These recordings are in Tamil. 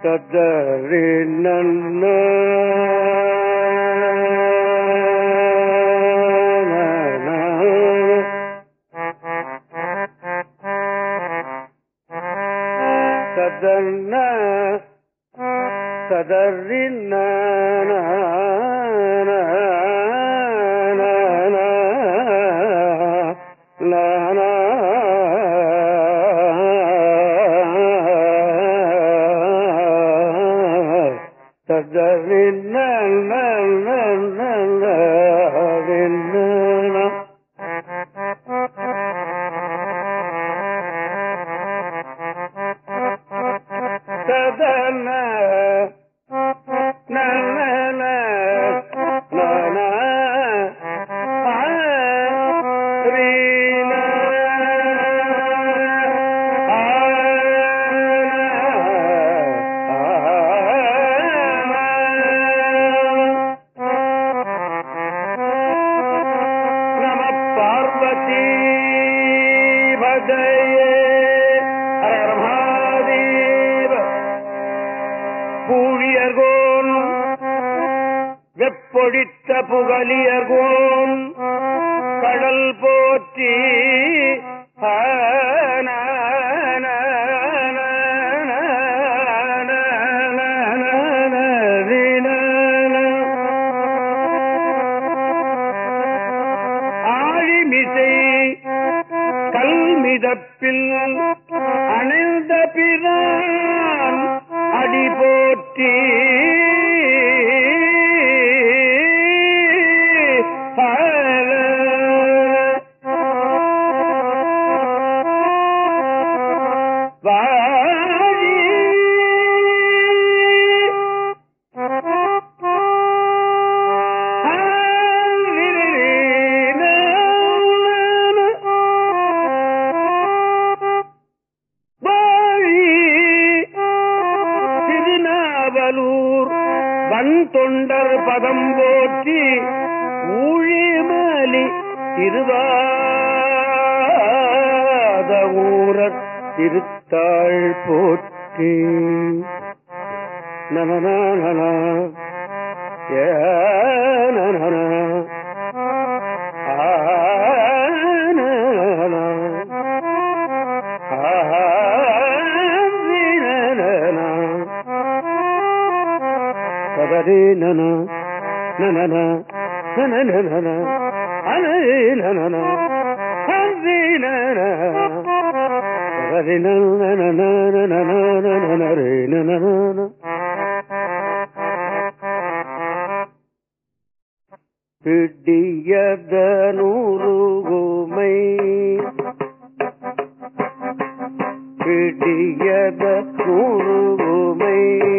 தத்தரி நன்ன ததன்ன ததரி ததரி ததன நம பார்வதி பதையே ஹர மகாதேவ பூழியர்கோன் வெப்பொழித்த புகழியர்கோன் கடல் போற்றி ஆழிமிசை கல்மிதப்பில் அணைந்த பிரான் அடி போற்றி வாழி வாழி திருநாவலூர் வன் தொண்டர் பதம் போற்றி ஊழிமலி திருவாத ஊரர் திருத்தாள் போற்றி நனநன ஏ நனன பதரி நன நன நன அனரி நன ஹரி நன பதரி நன நரி நன பிடியதனூருகுமை பிடியத நூறுகுமை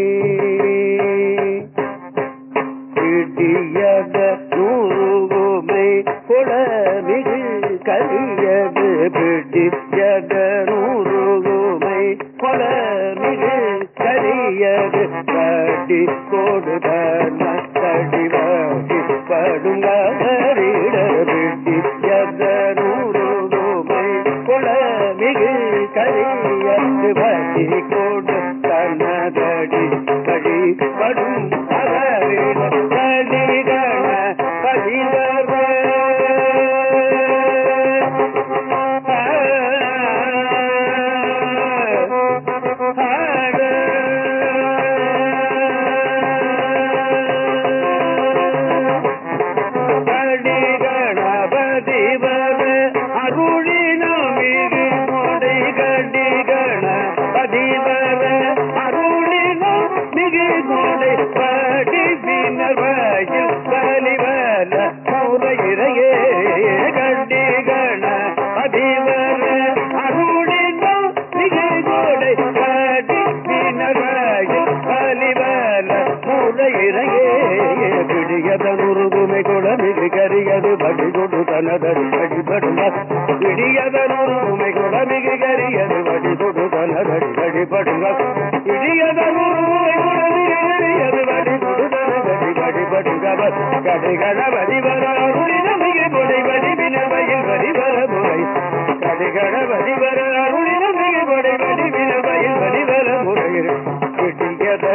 பிடியத நூறுகுமை குளமிகு கரியது பிடியத நூறுகுமை குளமிகு கரியது கட்டி கொடுதன கடிவாடி படுங்கரிட பிடியத நூறுகுமை குளமிகு கரியது படி கொடு தனதடி கடி படும் அவரிட கடிகண பதிதர கடிகணபதி வர அருளினமிகு கொடை கடிகண பதிவர அருளினம் மிகு கொடை படி பின்னர் பலிவல முறையிறையே கடிகண பதிவர அருளினம் மிகு கொடை படி பின்னர் பலிவல முறையிறையே பிடியத முருகுமை குளமிகு கரியது படி கொடு தனதடி வழிபடுங்க பிடியத முருகுமை குளமிகு கரியது படி கொடு தனதடி வழிபடுங்க பிடியத முருகுமை குளமிகு கரியது படி கொடு தனதடி வழிபடுங்க கடைகள வடிவர அருளினமிகு பொடி வடி வினவையில் வடிவர முறை கடைகள வடிவர அருளினமிகு பொடி வடி வினவையில் வடிவர முறை பிடியத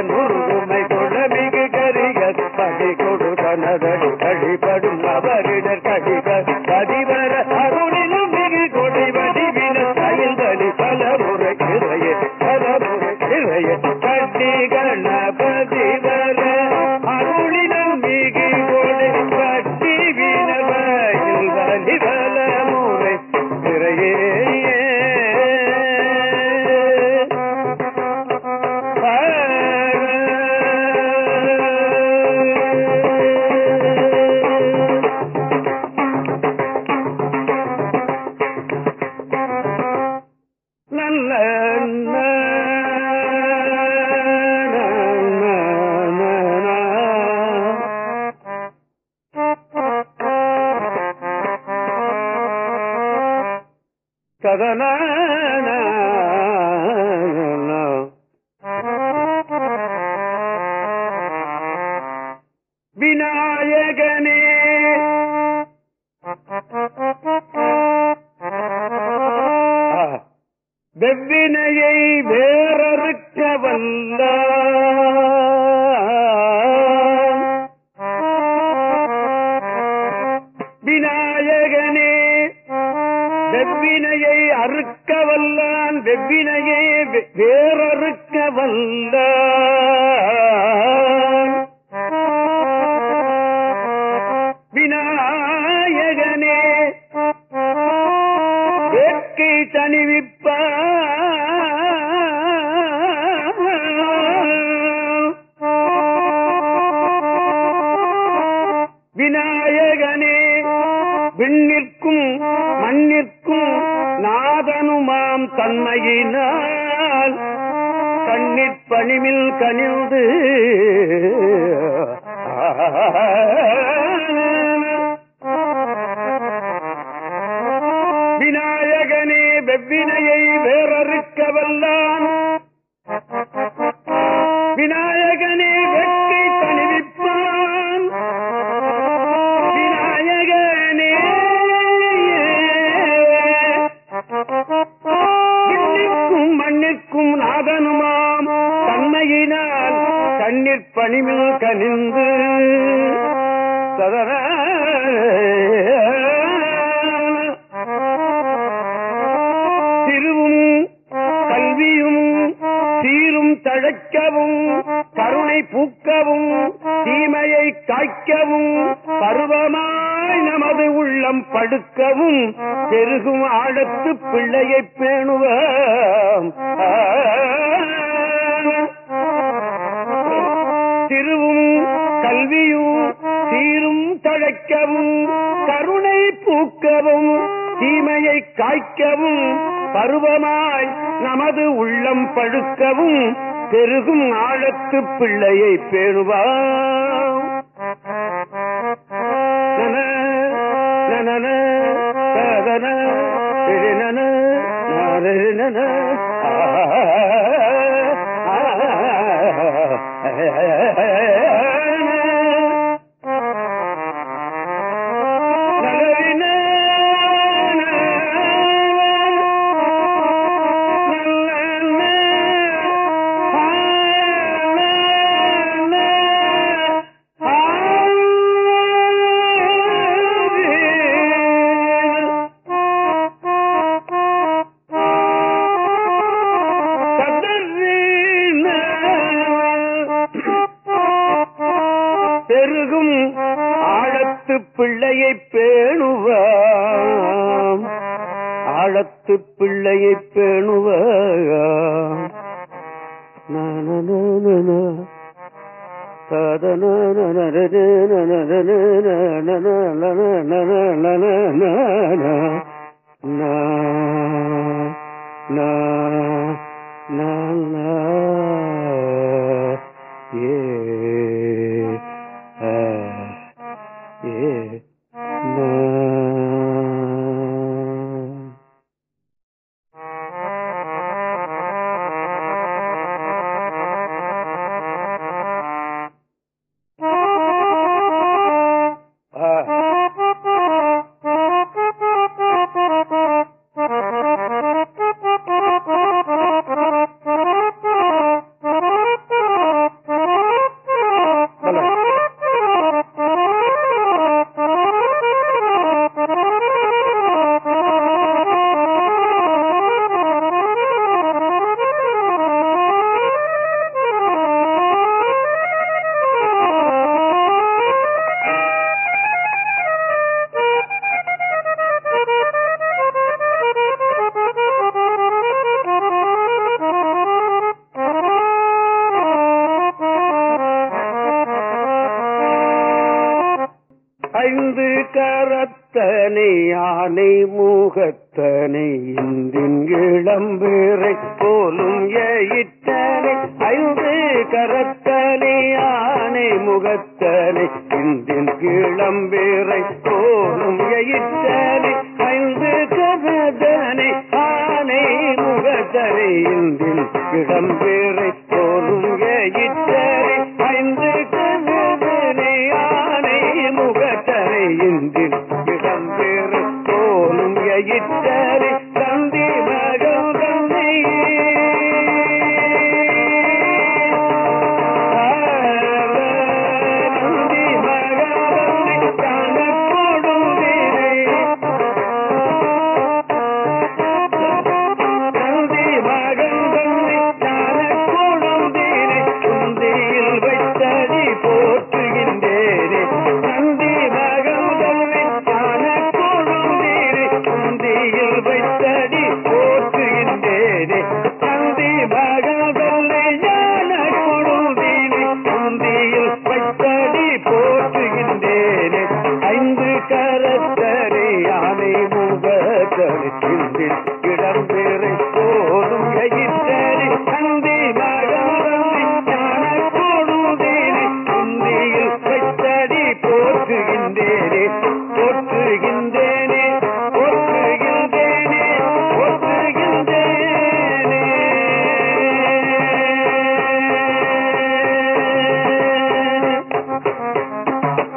சதன விநாயகனே ஆ, வெவ்வினையை வேறறுக்க வல்ல விநாயகனே வெவ்வினையை அறுக்க வல்லான் வெவ்வினையை வே- வேறறுக்க வல்லான் விநாயகனே வேட்கை தணிவிப்பான் விநாயகனே விண்ணிற்கும் மண்ணிற்கும் நாதனுமாம் தன்மையினால் கண்ணிற் பணிமில் கனிந்து விநாயகனே வெவ்வினையை வேறறுக்க வல்லான் விநாயகனே வெட்கை தணிவிப்பான் விநாயகனே விண்ணிற்கும் மண்ணிற்கும் நாதனுமாம் தன்மையினால் கண்ணீர் பணிமில் கனிந்து சதர திருவும் கல்வியும் சீரும் தழைக்கவும் கருணை பூக்கவும் தீமையை காய்க்கவும் பருவமாய் நமது உள்ளம் படுக்கவும் பெருகும் ஆழத்து பிள்ளையை பேணுவோம் திருவும் கல்வியும் சீரும் தழைக்கவும் கருணை பூக்கவும் தீமையை காய்க்கவும் பருவமாய் நமது உள்ளம் பழுக்கவும் பெருகும் ஆழத்து பிள்ளையை பேணுவாம் நன, நனன, ததன, திரினன, நாரினன, நலரின, பெருகும் ஆழத்து பிள்ளையை பேணுவாம் ஆழத்து பிள்ளையை பேணுவாம் நனனனன. ஐந்து கரத்தனை யானை மூகத்தனை இந்தின் இளம்பேரை போலும் எயிற்றனை ஐந்து கரத்தனை யானை முகத்தனை இந்தின் இளம்பேரை போலும் எயிற்றனை ஐந்து கரதனை இந்தின் இடம்பெறை போலும் எயிற்றரை ஐந்து கருதனை யானை முகத்தரை இந்தின் இடம்பெறை போலும் எயிற்றரை தந்தி மகம் தந்தை தந்தி மகம் தந்தை தனக்கொடும் தந்தி மகன் தந்தி ஞானக்கூடம் தேனே குந்தியில் வைத்தடி போற்றுகின்றேனே தந்தி மகன் தந்தி ஞானக்கூடம் தேனே குந்தியில் வைத்தடி போற்றுகின்றேனே தந்தி மகன் தந்தி ஞானக்கூடம் தேனே குந்தியில் வைத்தடி போற்றுகின்றேனே ஐந்து கரத்தரை யானை முகத்தரை சிந்தில் இடம்பெறை போதும் கயிற்றறி தந்தி மகமரந்தி ஞானக்கோடுதேனே குந்தியில் வைத்தடி போற்றுகின்றேனே போற்றுகின்றேனே போற்றுகின்றேனே போற்றுகின்றேனே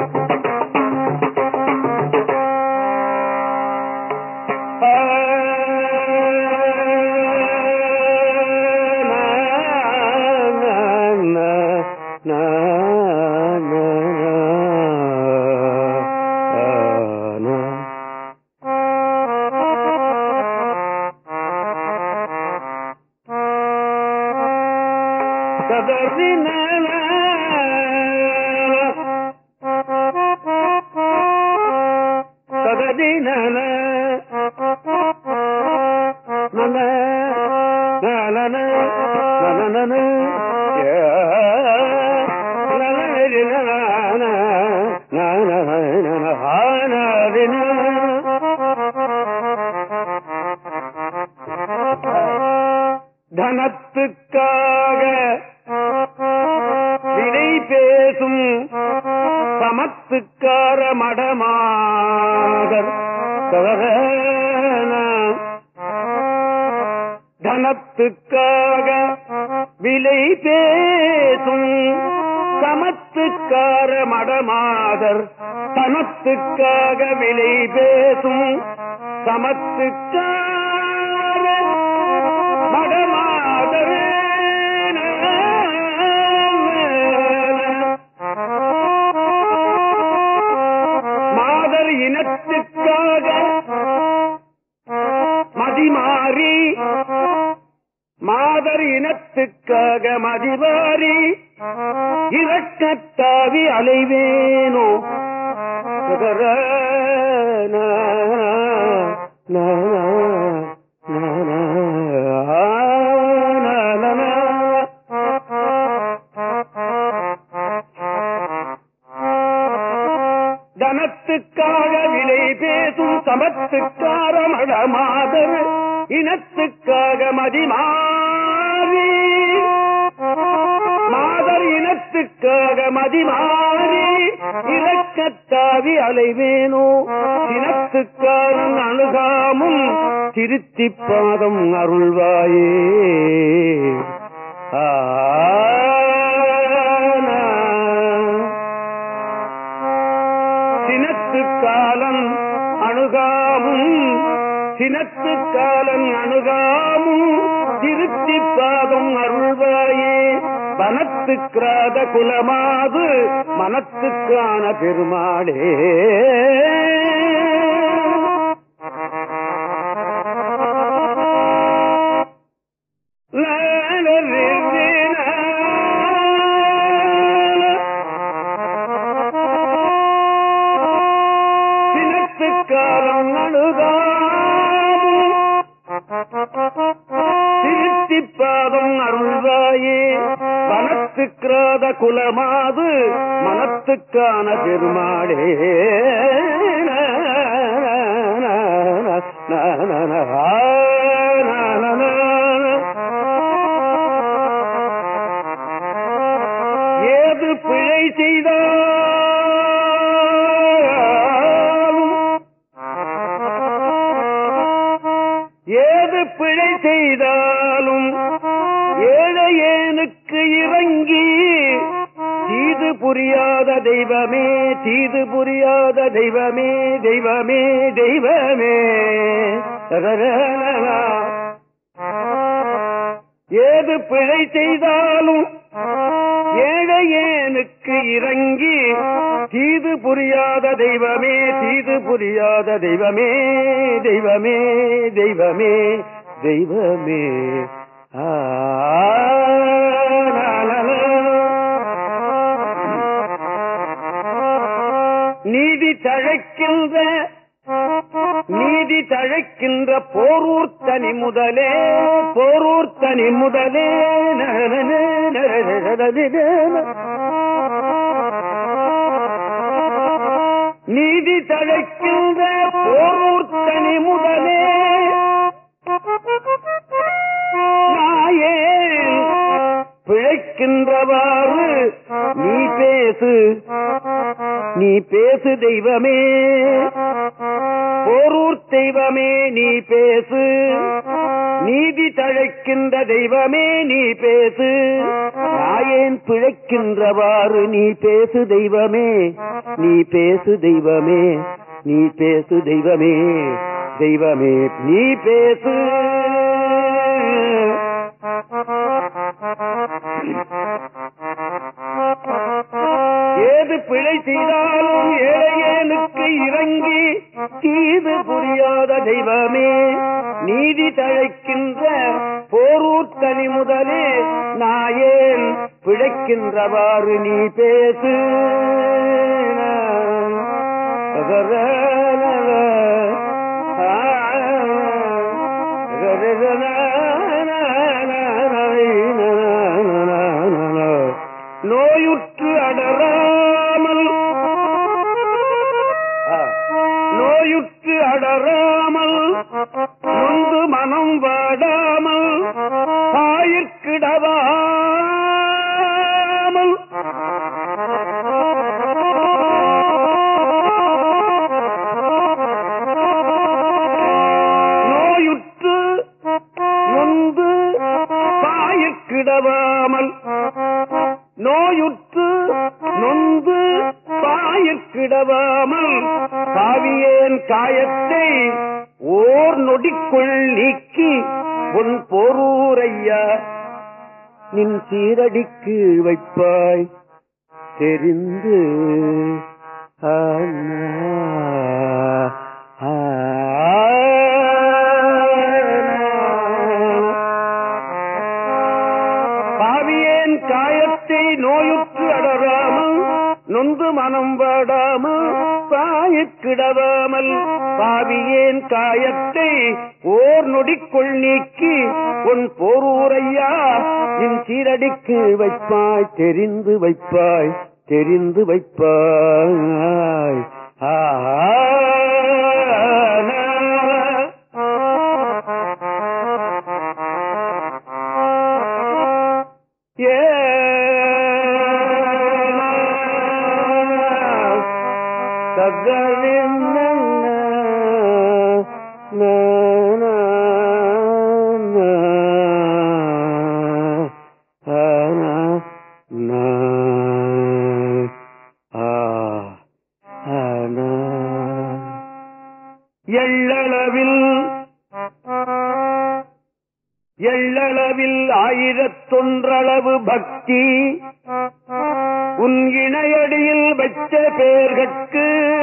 தனத்துக்காக வினை பேசும் சமத்துக்கார மடமாதர் தனத்துக்காக விலை பேசும் சமத்துக்கார மடமாதர் தனத்துக்காக விலை பேசும் சமத்துக்கார மடமாதர் மாதர் இனத்துக்காக மதிமாறி மாதர் இனத்துக்காக மதிமாறி இரக்கத்தாவி அலைவேனோ சுகர நா, நா, நா, நா, ஆ, நா, நா, நா. தனத்துக்காக விலை பேசும் சமத்துக்கார மடமாதர் இனத்துக்காக மதிமாறி மாதர் இனத்துக்காக மதிமாறி இலக்கத்தாவி அலைவேனோ இனத்துக்காரன் அணுகாமும் திருத்தி பாதம் அருள்வாயே ஆ சினத்து காலன் அணுகாமும் சினத்து காலன் அணுகாமும் திருத்தி பாதம் அருள்வாயே வனத்துக்கிராத குலமாது மனத்துக்கான பெருமாளே சினத்துக்காலம் அணுகாமும் திருத்தி பாதம் அருள்வாயே வனத்துக்கிராத குலமாது மனத்துக்கான பெருமாளே ஏது பிழை செய்தாலும் ஏது பிழை செய்தாலும் புரியாத தெய்வமே தீது புரியாத தெய்வமே தெய்வமே தெய்வமே ரரரரரா. ஏது பிழை செய்தாலும் ஏழையேனுக்கு இறங்கி தீது புரியாத தெய்வமே தீது புரியாத தெய்வமே தெய்வமே தெய்வமே தெய்வமே ஆ, லா, லா, லா. நீதி தழைக்கின்ற நீதி தழைக்கின்ற போரூர் தனி முதலே போரூர் தனி முதலே நரநர நரநரநரநர. நீதி தழைக்கின்ற போரூர் தனி முதலே நாயே பிழைக்கின்றவாறு நீ பேசு நீ பேசு தெய்வமே போரூர் தெய்வமே நீ பேசு நீதி தழைக்கின்ற தெய்வமே நீ பேசு நாயேன் பிழைக்கின்றவாறு நீ பேசு தெய்வமே நீ பேசு தெய்வமே நீ பேசு தெய்வமே தெய்வமே நீ பேசு ஏது பிழை செய்தாலும் ஏழையேனுக்கு இறங்கி தீது புரியாத தெய்வமே நீதி தழைக்கின்ற போரூர் தனி முதலே நாயேன் பிழைக்கின்றவாறு நீ பேசு நோயுற்று அடராமல் ஆ, நோயுற்று அடராமல் நொந்து மனம் வாடாமல் தாயிற்கிடவாமல் நோயுற்று நொந்து தாயிற்கிடவாமல் நோயுற்று நொந்து பாயிற்கிடவாமல் காவியேன் காயத்தை ஓர் நொடிக்குள் நீக்கி உன் போரூரையா நின் சீரடிக்கு வைப்பாய் தெரிந்து ஆனா, பாவியேன் காயத்தை நோயுற்று அடராமல் நொந்து மனம் வாடாமல் பாயிற்கிடவாமல் பாவியேன் காயத்தை ஓர் நொடிக்குள் நீக்கி உன் போரூரையா நின் சீரடிக்கு வைப்பாய் தெரிந்து வைப்பாய் தெரிந்து வைப்பாய் ஆ ஏ எள்ளளவில் எள்ளளவில் ஆயிரத்தொன்றளவு பக்தி உன் இணையடியில் வைத்த பேர்கட்கு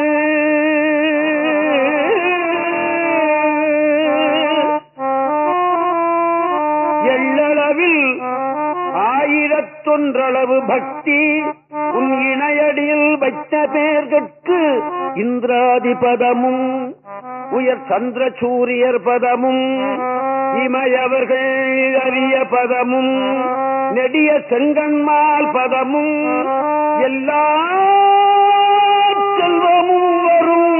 எள்ளளவில் ஆயிரத்தொன்றளவு பக்தி உன் இணையடியில் வைத்த பேர்கட்கு இந்திராதிபதமும் உயர் சந்திர சூரியர் பதமும் இமையவர்கள் அரிய பதமும் நெடிய செங்கன்மால் பதமும் எல்லா செல்வமும் வரும்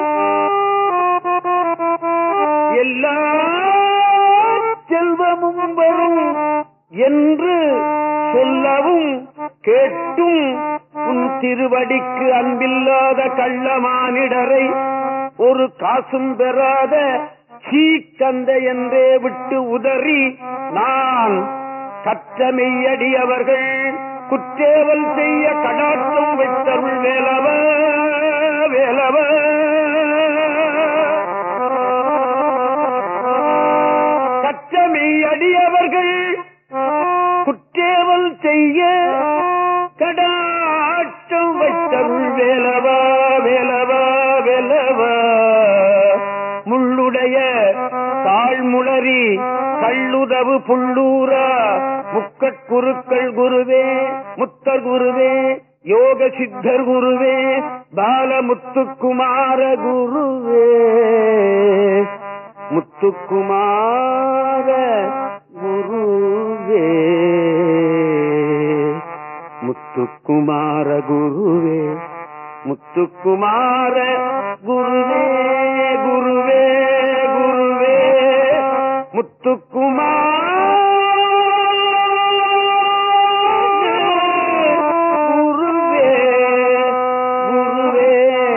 எல்லா செல்வமும் வரும் என்று சொல்லவும் கேட்டும் உன் திருவடிக்கு அன்பில்லாத கள்ளமானிடரை ஒரு காசும் பெறாத சீக்கந்த என்றே விட்டு உதறி நான் கற்ற மெய்யடியவர்கள் குற்றேவல் செய்ய கடாட்டம் வைத்தருள் வேலவ வேலவ கச்சமி அடியவர்கள் குற்றேவல் செய்ய கடாட்டம் வைத்தருள் வேலவா வேலவா வேலவா முள்ளுடைய தாழ்முளரி கள்ளுதவு புள்ளூரா முக்கட்குருக்கள் குருவே முத்தர் குருவே யோக சித்தர் குருவே பாலமுத்துக்குமார குருவே முத்துக்குமார குருவே முத்துக்குமார குருவே முத்துக்குமார குருவே குருவே குருவே முத்துக்குமார குருவே குருவே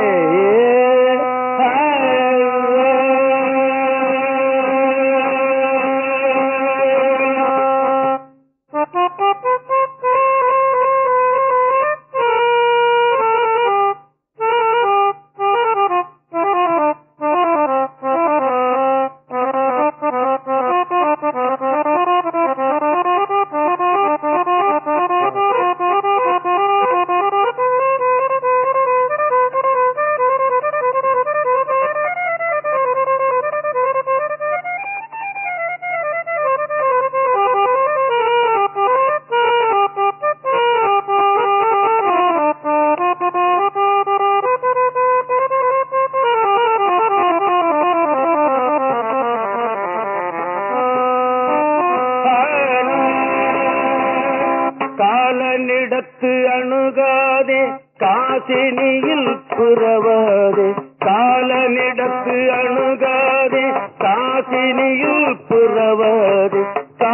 காலனிடத்து அணுகாதே காசினியில் புறவாதே காலனிடத்து அணுகாதே காசினியில் புறவாதே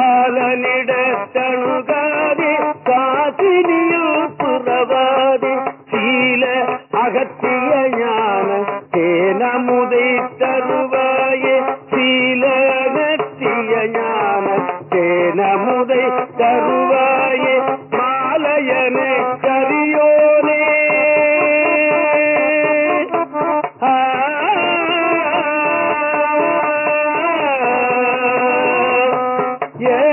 காலனிடத்தணுகாதே காசினியில் புறவாதே சீல அகத்திய ஞான தேனமுதை தருவாயே சீல அகத்திய ஞான தேனமுதை தருவாயே மாலையனே கரியோனே ஆ ஏ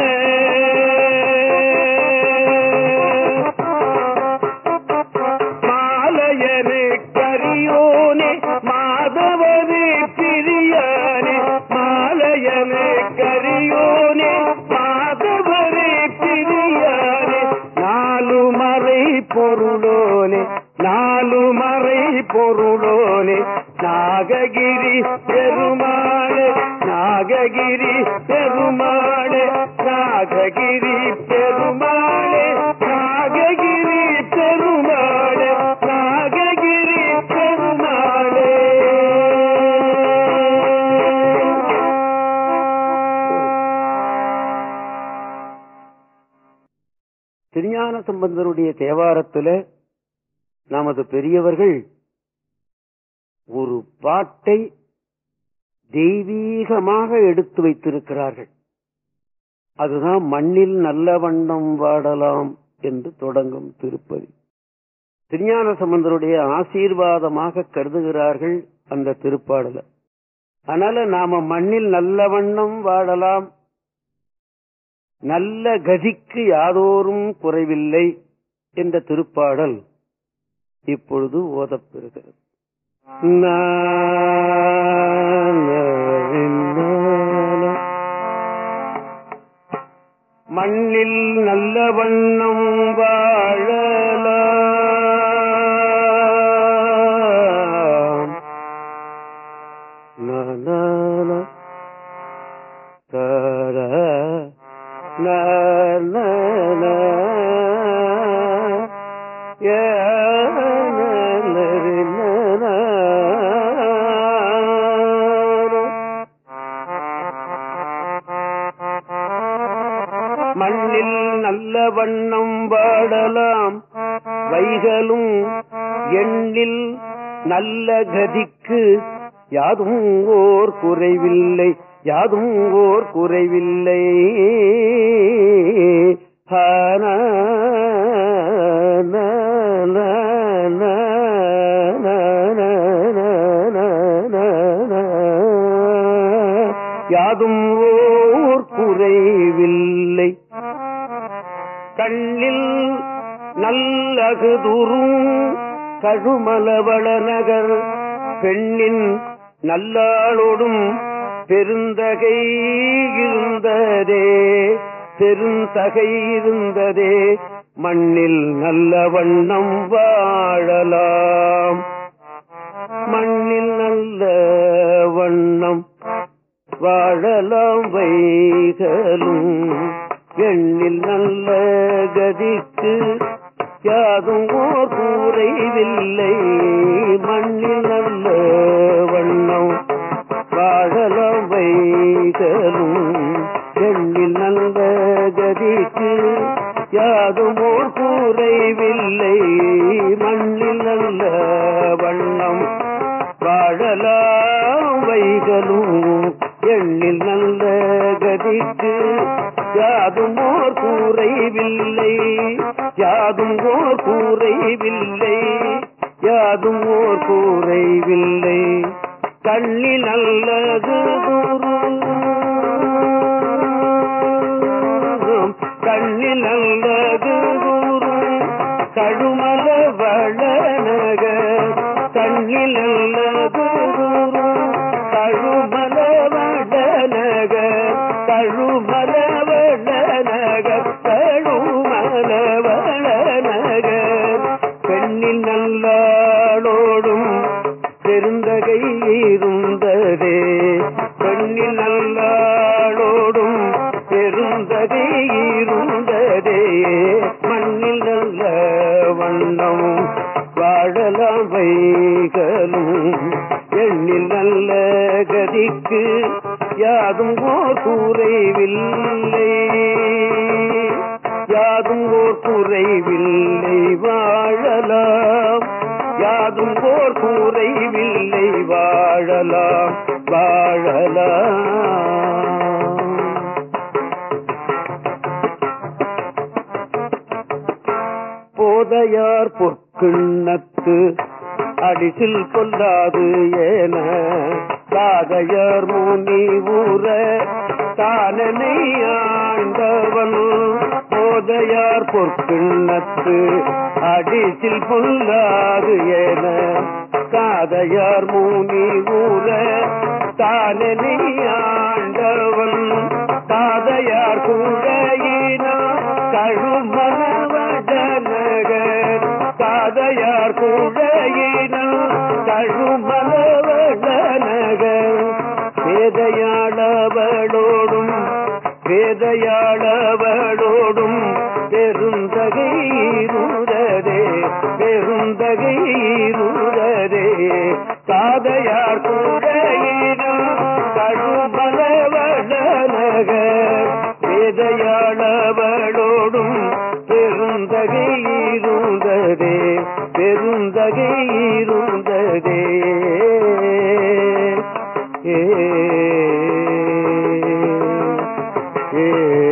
மாலையனே கரியோனே மாதவனே பிரியானே மாலையனே கரியோனே மாதவனே பிரியானே நாலு மறை பொருளோனே நாலு மறை பொருளோனே நாககிரி பெருமாளே நாககிரி பெருமாளே நாககிரி பெருமாளே நாககிரி பெருமாளே நாககிரி பெருமாளே திருஞான சம்பந்தருடைய தேவாரத்துல நமது பெரியவர்கள் ஒரு பாட்டை தெய்வீகமாக எடுத்து வைத்திருக்கிறார்கள் அதுதான் மண்ணில் நல்ல வண்ணம் வாடலாம் என்று தொடங்கும் திருப்பதி திருஞான சம்பந்தருடைய ஆசீர்வாதமாக கருதுகிறார்கள் அந்த திருப்பாடல அதனால நாம மண்ணில் நல்ல வண்ணம் வாழலாம் நல்ல கதிக்கு யாதோரும் குறைவில்லை என்ற திருப்பாடல் இப்பொழுது ஓதப்பெறுகிறது மண்ணில் நல்ல வண்ணம் வாழலாம் நன தர நன மண்ணில் நல்ல வண்ணம் வாடலாம் வைகளும் எண்ணில் நல்ல கதிக்கு யாதும் ஓர் குறைவில்லை யாதும் ஓர் குறைவில்லை ஹானா யாதும் ஓர் குறைவில்லை கண்ணில் நல்லகுதுரும் கழுமலவள நகர் பெண்ணின் நல்லாளோடும் பெருந்தகை இருந்ததே பெருந்தகை இருந்ததே மண்ணில் நல்ல வண்ணம் வாழலாம் மண்ணில் நல்ல வண்ணம் வாழலாம் வைகளும் எண்ணில் நல்ல கதிக்கு யாதும் ஓர் கூரைவில்லை மண்ணில் நல்ல வண்ணம் வாழலாம் வைகளும் எண்ணில் நல்ல கதிக்கு யாதும் ஓர் கூரைவில்லை மண்ணில் நல்ல வண்ணம் வாழலாம் வைகளும் எண்ணில் நல்ல கதிக்கு யாதும் ஓர் கூரைவில்லை யாதும் ஓர் கூரைவில்லை யாதும் ஓர் கூரைவில்லை கண்ணி நல்லது குரு கண்ணி நல்லது குரு கழுமல வளநக கண்ணி நல்லது குரு கழுமல வளநக கழுமல வளநக கழுமல வளநக பெண்ணின் நல்லாளோடும் பெருந்தகை இருந்ததே பெண்ணின் நல்லாளோடும் பெருந்தகை இருந்ததே மண்ணில் நல்ல வண்ணம் வாழலாம் வைகளும் எண்ணில் நல்ல கதிக்கு யாதும் ஓர் குறைவில்லை யாதும் ஓர் குறைவில்லை வாழலாம் யாதும் ஓர் கூரைவில்லை வாழலாம் வாழலாம் போதையார் பொற்கிண்ணத்து அடிசில் கொல்லாது என காதையர் முனி ஊற தானனை ஆண்டவன் போதையார் பொற்கிண்ணத்து அடிசில் கொல்லாது என காதையார் முனி ஊற தானனை ஆண்டவன் காதையார் குழையினா கழுமலவடநகர் காதையார் குழையினா கழுமலவடநகர் வேதையாளவளோடும் வேதையாளவளோடும் பெருந்தகைருதரே பெருந்தகைருதரே காதையார் குழையினா கழுமலவடநகர் வேதையாளவளோடும் பெருந்தகை இருந்ததே பெருந்தகை இருந்ததே ஏ ஏ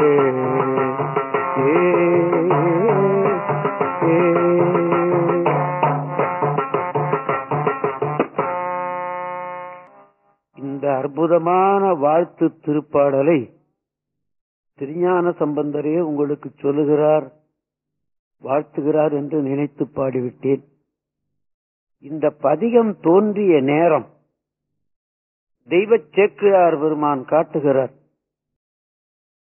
ஏ இந்த அற்புதமான வாழ்த்து திருப்பாடலை திருஞான சம்பந்தரே உங்களுக்கு சொல்லுகிறார் வாழ்த்துகிறார் என்று நினைத்து பாடிவிட்டேன் இந்த பதிகம் தோன்றிய நேரம் தெய்வ சேக்கிழார் பெருமான் காட்டுகிறார்